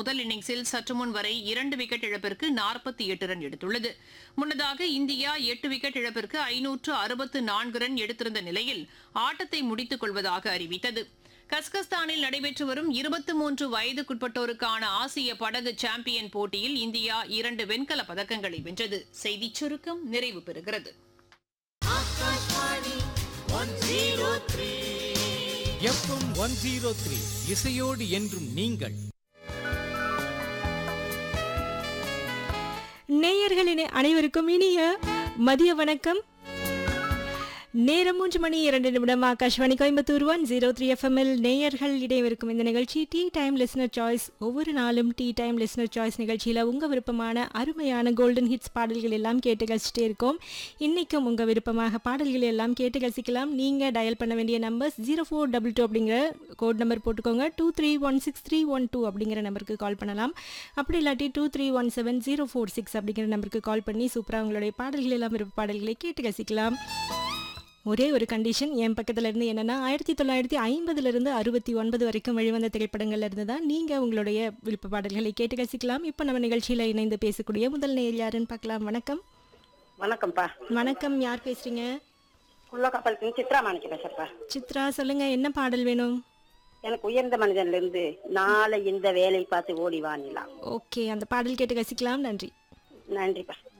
முதல் இன்னிங்ஸில் சற்று முன் வரை இரண்டு விக்கெட் இழப்பிற்கு நாற்பத்தி எட்டு ரன் எடுத்துள்ளது முன்னதாக இந்தியா எட்டு விக்கெட் இழப்பிற்கு ஐநூற்று அறுபத்து நான்கு ரன் எடுத்திருந்த நிலையில் ஆட்டத்தை முடித்துக் கொள்வதாக அறிவித்தது கஸ்கஸ்தானில் நடைபெற்று வரும் இருபத்தி மூன்று வயதுக்குட்பட்டோருக்கான ஆசிய படகு சாம்பியன் போட்டியில் இந்தியா இரண்டு வெண்கல பதக்கங்களை வென்றது செய்திச் சுருக்கம் நிறைவு பெறுகிறது எஃப்எம் ஒன் ஜீரோ த்ரீ இசையோடு என்றும் நீங்கள் நேயர்களின் அனைவருக்கும் இனிய மதிய வணக்கம் நேரம் மூன்று மணி இரண்டு நிமிடம் Akashvani Coimbatore one zero three எஃப்எம்எல் நேயர்கள் இடைவருக்கும் இந்த நிகழ்ச்சி டீ டைம் லிஸ்னர் சாய்ஸ் ஒவ்வொரு நாளும் டீ டைம் லிஸ்னர் சாய்ஸ் நிகழ்ச்சியில் உங்கள் விருப்பமான அருமையான கோல்டன் ஹிட்ஸ் பாடல்கள் எல்லாம் கேட்டு கழிச்சிட்டே இருக்கோம் இன்றைக்கும் உங்கள் விருப்பமாக பாடல்கள் எல்லாம் கேட்டு கழிச்சிக்கலாம் நீங்கள் டயல் பண்ண வேண்டிய numbers zero four double two அப்படிங்கிற கோட் நம்பர் போட்டுக்கோங்க two three one six three one two அப்படிங்கிற நம்பருக்கு கால் பண்ணலாம் அப்படி இல்லாட்டி two three one seven zero four six அப்படிங்கிற நம்பருக்கு கால் பண்ணி சூப்பராக உங்களுடைய பாடல்கள் எல்லாம் விருப்ப பாடல்களை கேட்டு ரசிக்கலாம் ஒரே ஒரு கண்டிஷன் என் பக்கத்துல இருந்து என்னன்னா ஆயிரத்தி தொள்ளாயிரத்தி ஐம்பதுல இருந்து அறுபத்தி ஒன்பது வரைக்கும் வெளிவந்த திரைப்படங்கள்ல இருந்து தான் நீங்க உங்களுடைய விருப்ப பாடல்களை கேட்டு ரசிக்கலாம் இப்போ நம்ம நிகழ்ச்சியில இணைந்து பேசக்கூடிய முதல் நேர் யாருன்னு பார்க்கலாம் வணக்கம் வணக்கம்ப்பா வணக்கம் யார் பேசுறீங்க குள்ளக்கப்பாளத்துக்கு சித்ரா மாணிக்க பேசுறப்பா சித்ரா சொல்லுங்க என்ன பாடல் வேணும் எனக்கு உயர்ந்த மனிதன்ல இருந்து நாளை இந்த வேலை பார்த்து ஓடி வாணிலாம் ஓகே அந்த பாடல் கேட்டு ரசிக்கலாம் நன்றி நன்றிப்பா